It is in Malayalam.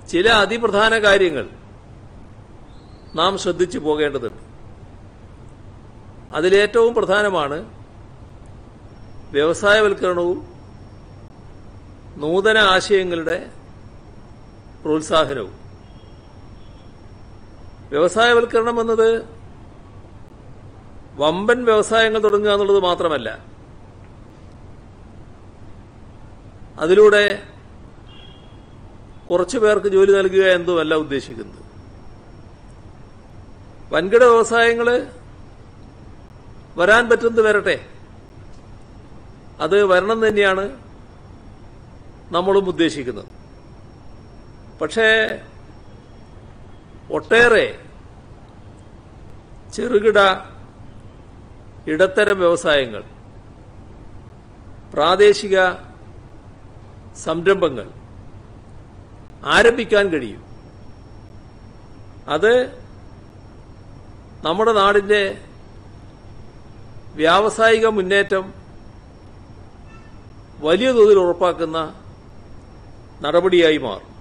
ചില അതിപ്രധാന കാര്യങ്ങൾ നാം ശ്രദ്ധിച്ചു പോകേണ്ടതുണ്ട് അതിലേറ്റവും പ്രധാനമാണ് വ്യവസായവൽക്കരണവും നൂതന ആശയങ്ങളുടെ പ്രോത്സാഹനവും വ്യവസായവൽക്കരണം എന്നത് വമ്പൻ വ്യവസായങ്ങൾ തുടങ്ങുക എന്നുള്ളത് മാത്രമല്ല അതിലൂടെ കുറച്ചു പേർക്ക് ജോലി നൽകുക എന്നതുമല്ല ഉദ്ദേശിക്കുന്നത് വൻകിട വ്യവസായങ്ങൾ വരാൻ പറ്റുന്നത് വരട്ടെ അത് വരണം തന്നെയാണ് നമ്മളും ഉദ്ദേശിക്കുന്നത് പക്ഷേ ഒട്ടേറെ ചെറുകിട ഇടത്തരം വ്യവസായങ്ങൾ പ്രാദേശിക സംരംഭങ്ങൾ ആരംഭിക്കാൻ കഴിയും അത് നമ്മുടെ നാടിന്റെ വ്യാവസായിക മുന്നേറ്റം വലിയ തോതിൽ ഉറപ്പാക്കുന്ന നടപടിയായി മാറും